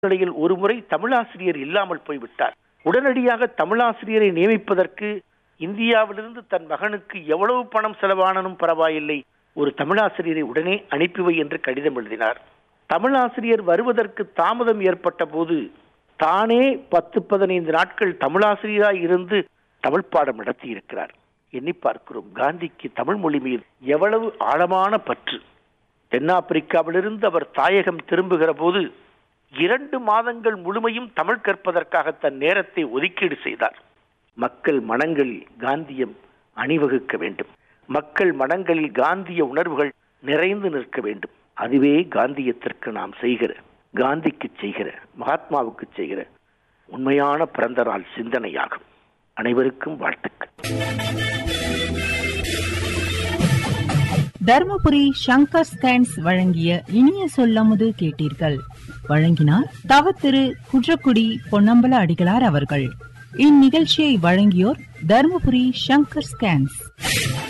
நிலையில் ஒருமுறை தமிழாசிரியர் இல்லாமல் போய்விட்டார் உடனடியாக தமிழாசிரியரை நியமிப்பதற்கு இந்தியாவிலிருந்து தன் மகனுக்கு எவ்வளவு பணம் செலவானாலும் பரவாயில்லை ஒரு தமிழாசிரியரை உடனே அனுப்பி வை என்று கடிதம் எழுதினார் தமிழாசிரியர் வருவதற்கு தாமதம் ஏற்பட்ட போது தானே பத்து பதினைந்து நாட்கள் தமிழாசிரியராய் இருந்து தமிழ் பாடம் நடத்தி இருக்கிறார் எண்ணி பார்க்கிறோம் காந்திக்கு தமிழ் மொழி மீது எவ்வளவு ஆழமான பற்று தென்னாப்பிரிக்காவிலிருந்து அவர் தாயகம் திரும்புகிற போது இரண்டு மாதங்கள் முழுமையும் தமிழ் கற்பதற்காக தன் நேரத்தை ஒதுக்கீடு செய்தார் மக்கள் மனங்களில் காந்தியம் அணிவகுக்க வேண்டும் மக்கள் மனங்களில் காந்திய உணர்வுகள் நிறைந்து நிற்க வேண்டும் அதுவே காந்தியத்திற்கு நாம் செய்கிற காந்திக்கு செய்கிற மகாத்மாவுக்கு செய்கிற உண்மையான பிறந்த நாள் சிந்தனையாகும் அனைவருக்கும் வாழ்த்துக்கள் தர்மபுரி சங்கர் ஸ்கேன்ஸ் வழங்கிய இனிய சொல்லமுது கேட்டீர்கள் வழங்கினார் தவ திரு குன்றக்குடி பொன்னம்பல அடிகளார் அவர்கள் இந்நிகழ்ச்சியை வழங்கியோர் தர்மபுரி சங்கர் ஸ்கேன்ஸ்